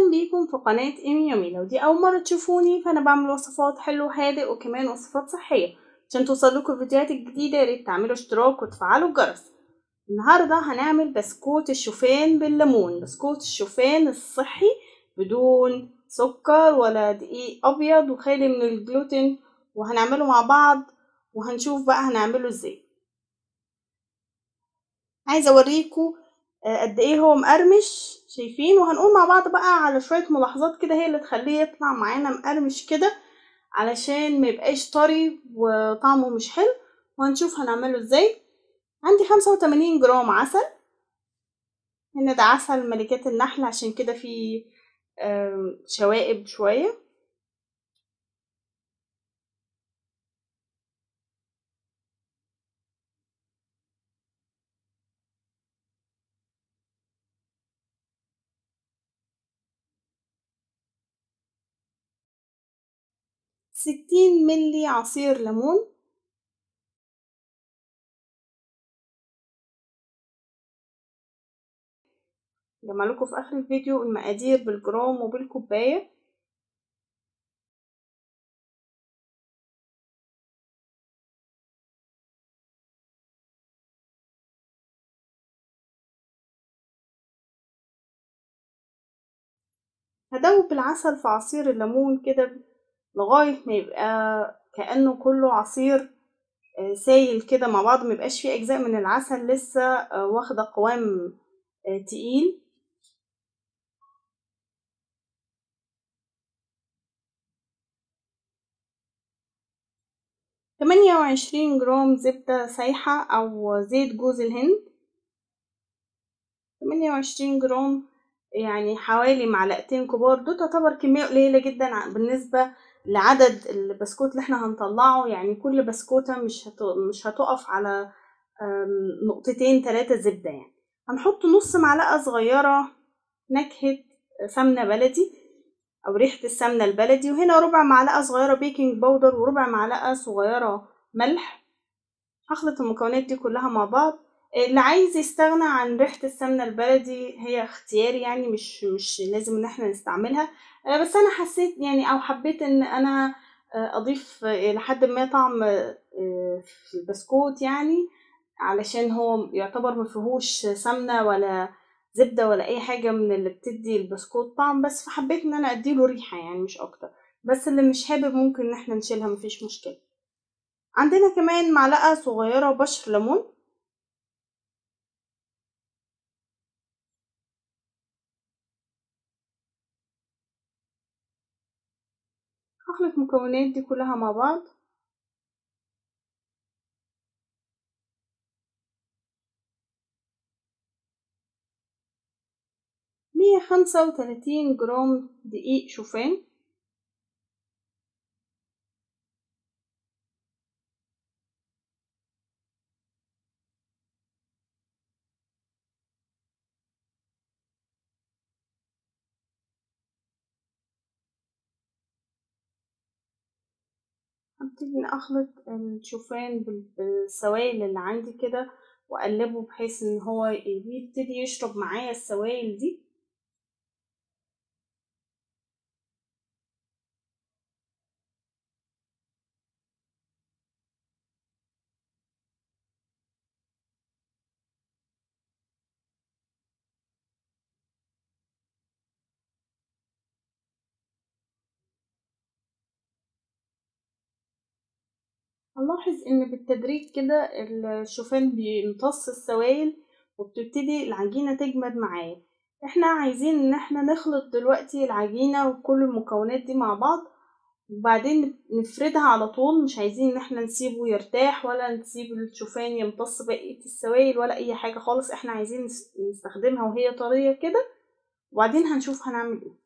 بيكم في قناة إيمي يومي لو دي أول مرة تشوفوني فأنا بعمل وصفات حلو وهادئ وكمان وصفات صحية عشان توصلكوا الفيديوهات الجديدة ياريت تعملوا اشتراك وتفعلوا الجرس النهاردة هنعمل بسكوت الشوفان بالليمون بسكوت الشوفان الصحي بدون سكر ولا دقيق أبيض وخالي من الجلوتين وهنعمله مع بعض وهنشوف بقى هنعمله ازاي عايزة اوريكم قد ايه هو مقرمش شايفين وهنقول مع بعض بقى على شوية ملاحظات كده هي اللي تخليه يطلع معانا مقرمش كده علشان ما يبقاش طري وطعمه مش حلو وهنشوف هنعمله ازاي عندي خمسة وتمانين جرام عسل هنا ده عسل ملكات النحل عشان كده فيه شوائب شوية ستين ملي عصير ليمون جمعلكوا في اخر الفيديو المقادير بالجرام وبالكوباية هدوب العسل في عصير الليمون كده لغاية ما يبقى كأنه كله عصير سايل كده مع بعض ما يبقاش فيه أجزاء من العسل لسه واخدة قوام تقيل تمانية وعشرين جرام زبدة سايحة أو زيت جوز الهند تمانية وعشرين جرام يعني حوالي معلقتين كبار دول تعتبر كمية قليلة جدا بالنسبة لعدد البسكوت اللي احنا هنطلعه يعني كل بسكوتة مش مش هتقف على نقطتين تلاتة زبدة يعني هنحط نص معلقة صغيرة نكهة سمنة بلدي أو ريحة السمنة البلدي وهنا ربع معلقة صغيرة بيكنج باودر وربع معلقة صغيرة ملح هخلط المكونات دي كلها مع بعض اللي عايز يستغنى عن ريحة السمنة البلدي هي اختياري يعني مش مش لازم ان احنا نستعملها بس انا حسيت يعني او حبيت ان انا اضيف لحد ما طعم في البسكوت يعني علشان هو يعتبر مفيهوش سمنة ولا زبدة ولا اي حاجة من اللي بتدي البسكوت طعم بس فحبيت ان انا اديله ريحة يعني مش اكتر بس اللي مش حابب ممكن ان احنا نشيلها مفيش مشكلة عندنا كمان معلقة صغيرة بشر ليمون هخلط المكونات دي كلها مع بعض مية خمسة وتلاتين جرام دقيق شوفان هبتدي اخلط الشوفان بالسوائل اللي عندي كده واقلبه بحيث ان هو يبتدي يشرب معايا السوائل دي هنلاحظ ان بالتدريج كده الشوفان بيمتص السوائل وبتبتدي العجينة تجمد معايا احنا عايزين ان احنا نخلط دلوقتي العجينة وكل المكونات دي مع بعض وبعدين نفردها على طول مش عايزين ان احنا نسيبه يرتاح ولا نسيب الشوفان يمتص بقية السوائل ولا اي حاجة خالص احنا عايزين نستخدمها وهي طرية كده وبعدين هنشوف هنعمل ايه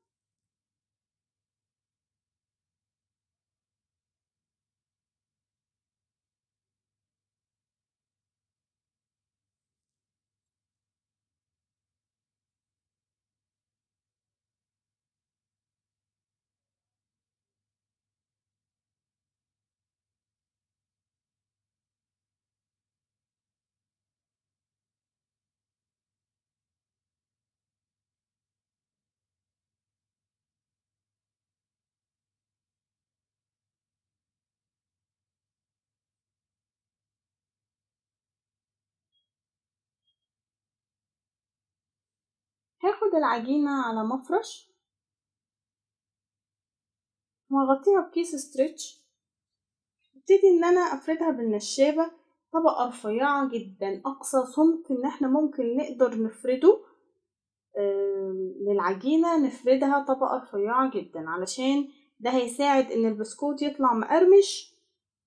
هفرد العجينة على مفرش وهغطيها بكيس ستريتش ابتدي ان انا افردها بالنشابة طبقة رفيعة جدا اقصى سمك ان احنا ممكن نقدر نفرده للعجينة نفردها طبقة رفيعة جدا علشان ده هيساعد ان البسكوت يطلع مقرمش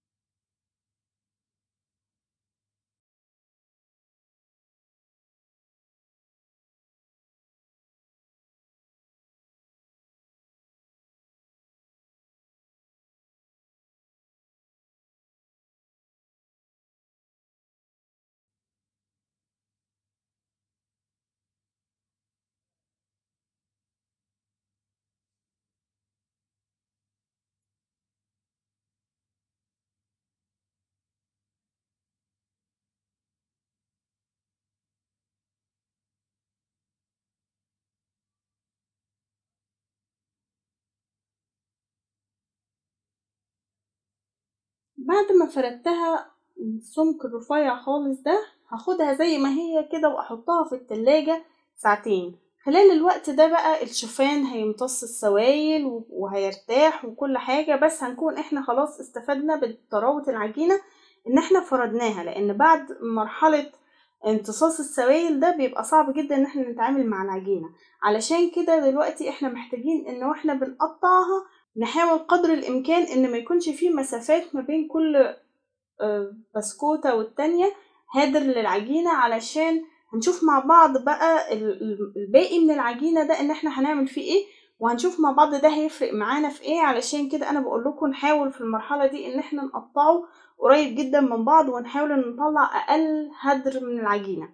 بعد ما فردتها السمك الرفيع خالص ده هاخدها زي ما هي كده واحطها في التلاجة ساعتين خلال الوقت ده بقى الشوفان هيمتص السوائل وهيرتاح وكل حاجة بس هنكون احنا خلاص استفدنا بطراوة العجينة ان احنا فردناها لان بعد مرحلة امتصاص السوائل ده بيبقى صعب جدا ان احنا نتعامل مع العجينة علشان كده دلوقتي احنا محتاجين ان واحنا بنقطعها نحاول قدر الامكان ان ما يكونش فيه مسافات ما بين كل بسكوتة والتانية هادر للعجينة علشان هنشوف مع بعض بقى الباقي من العجينة ده ان احنا هنعمل فيه ايه وهنشوف مع بعض ده هيفرق معانا في ايه علشان كده انا بقول لكم نحاول في المرحلة دي ان احنا نقطعه قريب جدا من بعض ونحاول ان نطلع اقل هدر من العجينة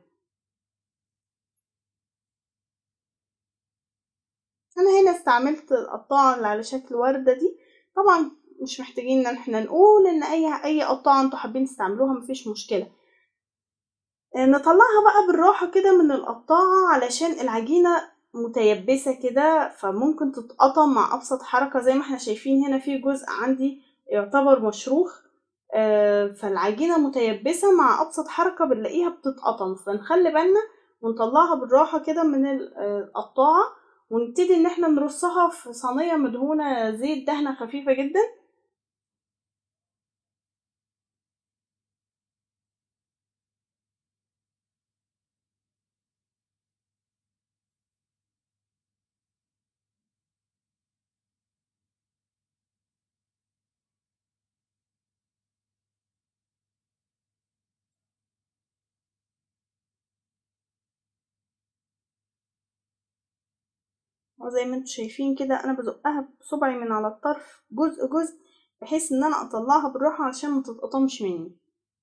انا هنا استعملت القطاعة اللي على شكل وردة دي طبعا مش محتاجين ان احنا نقول ان اي اي قطاعة انتوا حابين تستعملوها مفيش مشكلة نطلعها بقى بالراحة كده من القطاعة علشان العجينة متيبسة كده فممكن تتقطم مع ابسط حركة زي ما احنا شايفين هنا في جزء عندي يعتبر مشروخ فالعجينة متيبسة مع ابسط حركة بنلاقيها بتتقطم فنخلي بالنا ونطلعها بالراحة كده من القطاعة ونبتدي ان احنا نرصها في صينية مدهونة زيت دهنة خفيفة جدا وزي ما انتم شايفين كده انا بزقها بصبعي من على الطرف جزء جزء بحيث ان انا اطلعها بالراحة عشان ما تتقطمش مني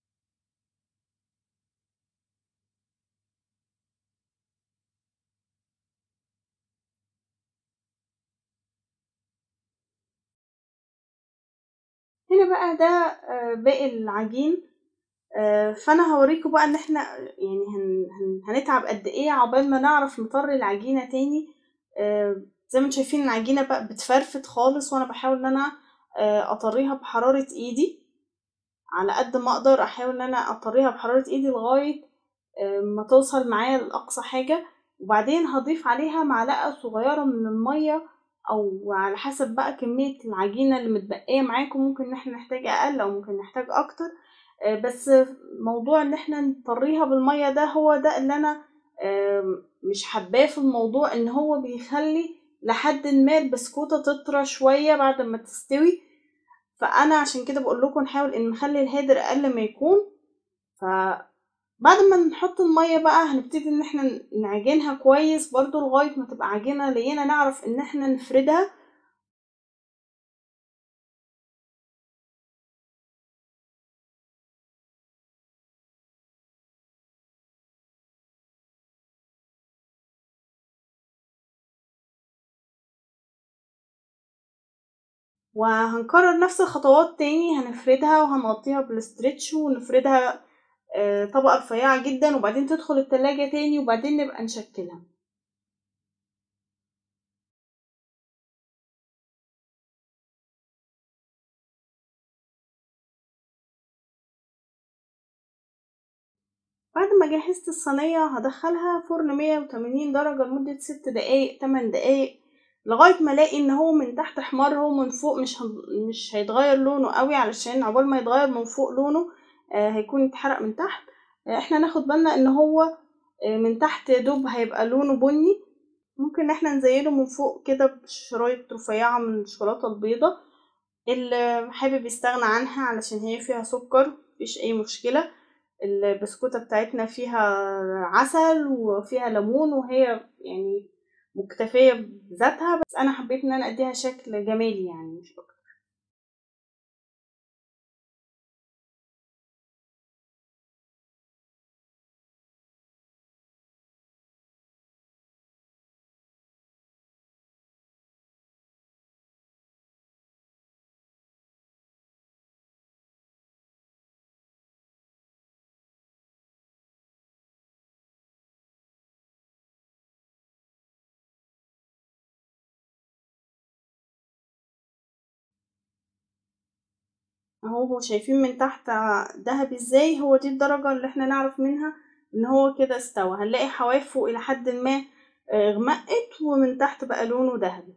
هنا بقى ده باقي العجين فانا هوريكم بقى ان احنا يعني هن هن هنتعب قد ايه عقبال ما نعرف نطري العجينة تاني زي ما انتم شايفين العجينة بقى بتفرفت خالص وانا بحاول ان انا اطريها بحرارة ايدي على قد ما اقدر احاول ان انا اطريها بحرارة ايدي لغاية ما توصل معايا لاقصى حاجة وبعدين هضيف عليها معلقة صغيرة من المية او على حسب بقى كمية العجينة اللي متبقية معاكم ممكن ان احنا نحتاج اقل او ممكن نحتاج اكتر بس موضوع ان احنا نطريها بالمية ده هو ده اللي انا مش حباه في الموضوع ان هو بيخلي لحد ما البسكوتة تطرى شوية بعد ما تستوي فانا عشان كده بقول لكم نحاول ان نخلي الهادر اقل ما يكون فبعد ما نحط المية بقى هنبتدي ان احنا نعجنها كويس برضو لغاية ما تبقى عجينة لينة نعرف ان احنا نفردها وهنكرر نفس الخطوات تاني هنفردها وهنغطيها بالاسترتش ونفردها طبقة رفيعة جدا وبعدين تدخل التلاجة تاني وبعدين نبقى نشكلها بعد ما جهزت الصينية هدخلها فرن مية وتمانين درجة لمدة ست دقايق تمن دقايق لغاية ما الاقي ان هو من تحت احمر هو من فوق مش هن... مش هيتغير لونه قوي علشان عقبال ما يتغير من فوق لونه آه هيكون اتحرق من تحت آه احنا ناخد بالنا ان هو آه من تحت يا دوب هيبقى لونه بني ممكن ان احنا نزينه من فوق كده بشرايط رفيعة من الشوكولاتة البيضة اللي حابب يستغنى عنها علشان هي فيها سكر مفيش اي مشكلة البسكوتة بتاعتنا فيها عسل وفيها ليمون وهي يعني مكتفية بذاتها بس انا حبيت ان انا اديها شكل جمالي يعني مش اكتر اهو شايفين من تحت دهبي ازاي هو دي الدرجة اللي احنا نعرف منها ان هو كده استوى هنلاقي حوافه الى حد ما غمقت ومن تحت بقى لونه ذهبي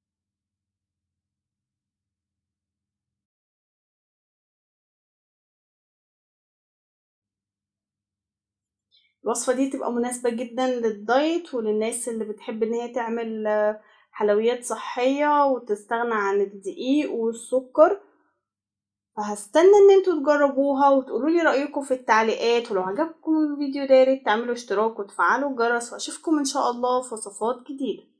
الوصفة دي تبقى مناسبة جدا للدايت وللناس اللي بتحب ان هي تعمل حلويات صحية وتستغنى عن الدقيق والسكر فهستنى ان انتوا تجربوها وتقولوا لي رايكم في التعليقات ولو عجبكم الفيديو ده ياريت تعملوا اشتراك وتفعلوا الجرس واشوفكم ان شاء الله في وصفات جديده